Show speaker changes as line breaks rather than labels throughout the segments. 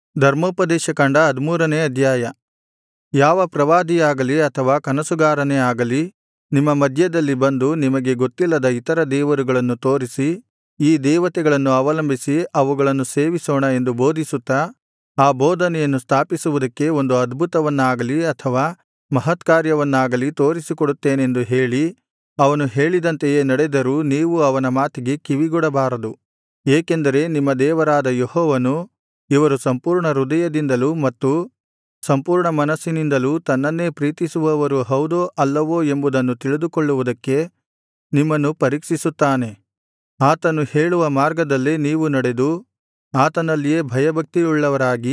ಧರ್ಮೋಪದೇಶಕಾಂಡ ಹದಿಮೂರನೇ ಅಧ್ಯಾಯ ಯಾವ ಪ್ರವಾದಿಯಾಗಲಿ ಅಥವಾ ಕನಸುಗಾರನೇ ಆಗಲಿ ನಿಮ್ಮ ಮಧ್ಯದಲ್ಲಿ ಬಂದು ನಿಮಗೆ ಗೊತ್ತಿಲ್ಲದ ಇತರ ದೇವರುಗಳನ್ನು ತೋರಿಸಿ ಈ ದೇವತೆಗಳನ್ನು ಅವಲಂಬಿಸಿ ಅವುಗಳನ್ನು ಸೇವಿಸೋಣ ಎಂದು ಬೋಧಿಸುತ್ತಾ ಆ ಬೋಧನೆಯನ್ನು ಸ್ಥಾಪಿಸುವುದಕ್ಕೆ ಒಂದು ಅದ್ಭುತವನ್ನಾಗಲಿ ಅಥವಾ ಮಹತ್ಕಾರ್ಯವನ್ನಾಗಲಿ ತೋರಿಸಿಕೊಡುತ್ತೇನೆಂದು ಹೇಳಿ ಅವನು ಹೇಳಿದಂತೆಯೇ ನಡೆದರೂ ನೀವು ಅವನ ಮಾತಿಗೆ ಕಿವಿಗೊಡಬಾರದು ಏಕೆಂದರೆ ನಿಮ್ಮ ದೇವರಾದ ಯೆಹೋವನು ಇವರು ಸಂಪೂರ್ಣ ಹೃದಯದಿಂದಲೂ ಮತ್ತು ಸಂಪೂರ್ಣ ಮನಸ್ಸಿನಿಂದಲೂ ತನ್ನನ್ನೇ ಪ್ರೀತಿಸುವವರು ಹೌದೋ ಅಲ್ಲವೋ ಎಂಬುದನ್ನು ತಿಳಿದುಕೊಳ್ಳುವುದಕ್ಕೆ ನಿಮ್ಮನ್ನು ಪರೀಕ್ಷಿಸುತ್ತಾನೆ ಆತನು ಹೇಳುವ ಮಾರ್ಗದಲ್ಲೇ ನೀವು ನಡೆದು ಆತನಲ್ಲಿಯೇ ಭಯಭಕ್ತಿಯುಳ್ಳವರಾಗಿ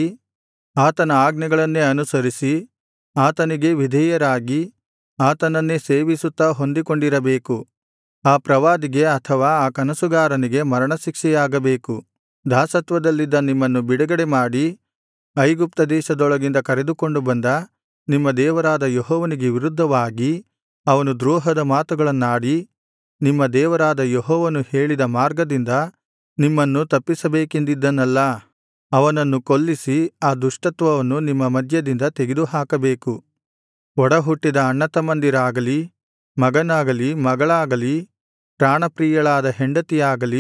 ಆತನ ಆಜ್ಞೆಗಳನ್ನೇ ಅನುಸರಿಸಿ ಆತನಿಗೇ ವಿಧೇಯರಾಗಿ ಆತನನ್ನೇ ಸೇವಿಸುತ್ತಾ ಹೊಂದಿಕೊಂಡಿರಬೇಕು ಆ ಪ್ರವಾದಿಗೆ ಅಥವಾ ಆ ಕನಸುಗಾರನಿಗೆ ಮರಣಶಿಕ್ಷೆಯಾಗಬೇಕು ದಾಸತ್ವದಲ್ಲಿದ್ದ ನಿಮ್ಮನ್ನು ಬಿಡುಗಡೆಮಾಡಿ ಐಗುಪ್ತ ದೇಶದೊಳಗಿಂದ ಕರೆದುಕೊಂಡು ಬಂದ ನಿಮ್ಮ ದೇವರಾದ ಯೆಹೋವನಿಗೆ ವಿರುದ್ಧವಾಗಿ ಅವನು ದ್ರೋಹದ ಮಾತುಗಳನ್ನಾಡಿ ನಿಮ್ಮ ದೇವರಾದ ಯೆಹೋವನು ಹೇಳಿದ ಮಾರ್ಗದಿಂದ ನಿಮ್ಮನ್ನು ತಪ್ಪಿಸಬೇಕೆಂದಿದ್ದನಲ್ಲಾ ಅವನನ್ನು ಕೊಲ್ಲಿಸಿ ಆ ದುಷ್ಟತ್ವವನ್ನು ನಿಮ್ಮ ಮಧ್ಯದಿಂದ ತೆಗೆದುಹಾಕಬೇಕು ಒಡಹುಟ್ಟಿದ ಅಣ್ಣತಮ್ಮಂದಿರಾಗಲಿ ಮಗನಾಗಲಿ ಮಗಳಾಗಲಿ ಪ್ರಾಣಪ್ರಿಯಳಾದ ಹೆಂಡತಿಯಾಗಲಿ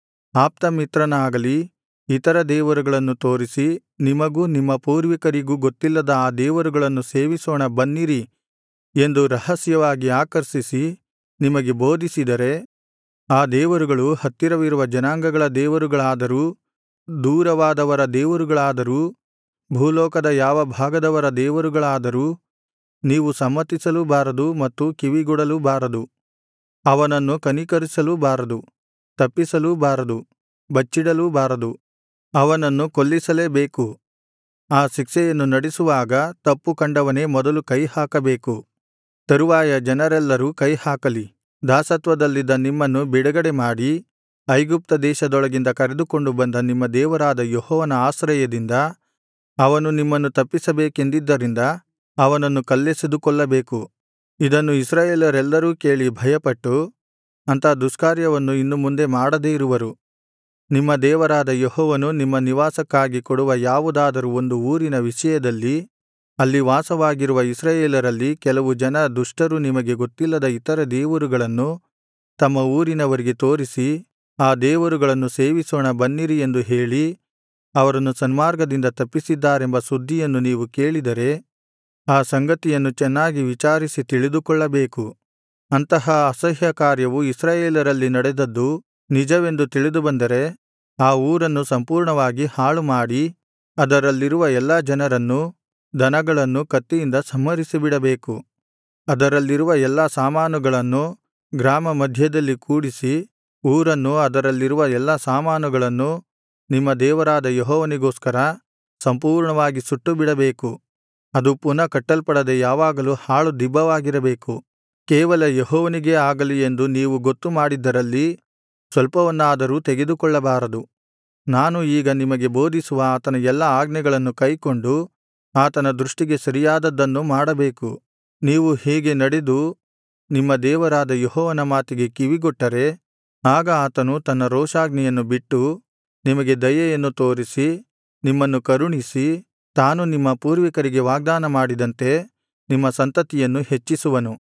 ಆಪ್ತಮಿತ್ರನಾಗಲಿ ಇತರ ದೇವರುಗಳನ್ನು ತೋರಿಸಿ ನಿಮಗೂ ನಿಮ್ಮ ಪೂರ್ವಿಕರಿಗೂ ಗೊತ್ತಿಲ್ಲದ ಆ ದೇವರುಗಳನ್ನು ಸೇವಿಸೋಣ ಬನ್ನಿರಿ ಎಂದು ರಹಸ್ಯವಾಗಿ ಆಕರ್ಷಿಸಿ ನಿಮಗೆ ಬೋಧಿಸಿದರೆ ಆ ದೇವರುಗಳು ಹತ್ತಿರವಿರುವ ಜನಾಂಗಗಳ ದೇವರುಗಳಾದರೂ ದೂರವಾದವರ ದೇವರುಗಳಾದರೂ ಭೂಲೋಕದ ಯಾವ ಭಾಗದವರ ದೇವರುಗಳಾದರೂ ನೀವು ಸಮ್ಮತಿಸಲೂ ಬಾರದು ಮತ್ತು ಕಿವಿಗೊಡಲೂ ಬಾರದು ಅವನನ್ನು ಕನಿಕರಿಸಲೂ ಬಾರದು ತಪ್ಪಿಸಲೂ ಬಾರದು ಬಚ್ಚಿಡಲೂ ಬಾರದು ಅವನನ್ನು ಕೊಲ್ಲಿಸಲೇಬೇಕು ಆ ಶಿಕ್ಷೆಯನ್ನು ನಡಿಸುವಾಗ ತಪ್ಪು ಕಂಡವನೇ ಮೊದಲು ಕೈಹಾಕಬೇಕು ತರುವಾಯ ಜನರೆಲ್ಲರೂ ಕೈಹಾಕಲಿ ದಾಸತ್ವದಲ್ಲಿದ್ದ ನಿಮ್ಮನ್ನು ಬಿಡುಗಡೆಮಾಡಿ ಐಗುಪ್ತ ದೇಶದೊಳಗಿಂದ ಕರೆದುಕೊಂಡು ಬಂದ ನಿಮ್ಮ ದೇವರಾದ ಯೆಹೋವನ ಆಶ್ರಯದಿಂದ ಅವನು ನಿಮ್ಮನ್ನು ತಪ್ಪಿಸಬೇಕೆಂದಿದ್ದರಿಂದ ಅವನನ್ನು ಕಲ್ಲೆಸೆದು ಕೊಲ್ಲಬೇಕು ಇದನ್ನು ಇಸ್ರಾಯೇಲರೆಲ್ಲರೂ ಕೇಳಿ ಭಯಪಟ್ಟು ಅಂಥ ದುಷ್ಕಾರ್ಯವನ್ನು ಇನ್ನು ಮುಂದೆ ಮಾಡದೇ ಇರುವರು ನಿಮ್ಮ ದೇವರಾದ ಯೆಹೋವನು ನಿಮ್ಮ ನಿವಾಸಕ್ಕಾಗಿ ಕೊಡುವ ಯಾವುದಾದರೂ ಒಂದು ಊರಿನ ವಿಷಯದಲ್ಲಿ ಅಲ್ಲಿ ವಾಸವಾಗಿರುವ ಇಸ್ರಾಯೇಲರಲ್ಲಿ ಕೆಲವು ಜನ ದುಷ್ಟರು ನಿಮಗೆ ಗೊತ್ತಿಲ್ಲದ ಇತರ ದೇವರುಗಳನ್ನು ತಮ್ಮ ಊರಿನವರಿಗೆ ತೋರಿಸಿ ಆ ದೇವರುಗಳನ್ನು ಸೇವಿಸೋಣ ಬನ್ನಿರಿ ಎಂದು ಹೇಳಿ ಅವರನ್ನು ಸನ್ಮಾರ್ಗದಿಂದ ತಪ್ಪಿಸಿದ್ದಾರೆಂಬ ಸುದ್ದಿಯನ್ನು ನೀವು ಕೇಳಿದರೆ ಆ ಸಂಗತಿಯನ್ನು ಚೆನ್ನಾಗಿ ವಿಚಾರಿಸಿ ತಿಳಿದುಕೊಳ್ಳಬೇಕು ಅಂತಹ ಅಸಹ್ಯ ಕಾರ್ಯವು ಇಸ್ರಾಯೇಲರಲ್ಲಿ ನಡೆದದ್ದು ನಿಜವೆಂದು ತಿಳಿದುಬಂದರೆ ಆ ಊರನ್ನು ಸಂಪೂರ್ಣವಾಗಿ ಹಾಳುಮಾಡಿ ಅದರಲ್ಲಿರುವ ಎಲ್ಲಾ ಜನರನ್ನೂ ದನಗಳನ್ನೂ ಕತ್ತಿಯಿಂದ ಸಂಹರಿಸಿಬಿಡಬೇಕು ಅದರಲ್ಲಿರುವ ಎಲ್ಲಾ ಸಾಮಾನುಗಳನ್ನು ಗ್ರಾಮ ಮಧ್ಯದಲ್ಲಿ ಕೂಡಿಸಿ ಊರನ್ನೂ ಅದರಲ್ಲಿರುವ ಎಲ್ಲಾ ಸಾಮಾನುಗಳನ್ನು ನಿಮ್ಮ ದೇವರಾದ ಯೆಹೋವನಿಗೋಸ್ಕರ ಸಂಪೂರ್ಣವಾಗಿ ಸುಟ್ಟುಬಿಡಬೇಕು ಅದು ಪುನಃ ಕಟ್ಟಲ್ಪಡದೆ ಯಾವಾಗಲೂ ಹಾಳು ದಿಬ್ಬವಾಗಿರಬೇಕು ಕೇವಲ ಯೆಹೋವನಿಗೇ ಆಗಲಿ ಎಂದು ನೀವು ಗೊತ್ತು ಮಾಡಿದ್ದರಲ್ಲಿ ಸ್ವಲ್ಪವನ್ನಾದರೂ ತೆಗೆದುಕೊಳ್ಳಬಾರದು ನಾನು ಈಗ ನಿಮಗೆ ಬೋಧಿಸುವ ಆತನ ಎಲ್ಲಾ ಆಜ್ಞೆಗಳನ್ನು ಕೈಕೊಂಡು ಆತನ ದೃಷ್ಟಿಗೆ ಸರಿಯಾದದ್ದನ್ನು ಮಾಡಬೇಕು ನೀವು ಹೀಗೆ ನಡೆದು ನಿಮ್ಮ ದೇವರಾದ ಯೆಹೋವನ ಮಾತಿಗೆ ಕಿವಿಗೊಟ್ಟರೆ ಆಗ ಆತನು ತನ್ನ ರೋಷಾಗ್ನಿಯನ್ನು ಬಿಟ್ಟು ನಿಮಗೆ ದಯೆಯನ್ನು ತೋರಿಸಿ ನಿಮ್ಮನ್ನು ಕರುಣಿಸಿ ತಾನು ನಿಮ್ಮ ಪೂರ್ವಿಕರಿಗೆ ವಾಗ್ದಾನ ಮಾಡಿದಂತೆ ನಿಮ್ಮ ಸಂತತಿಯನ್ನು ಹೆಚ್ಚಿಸುವನು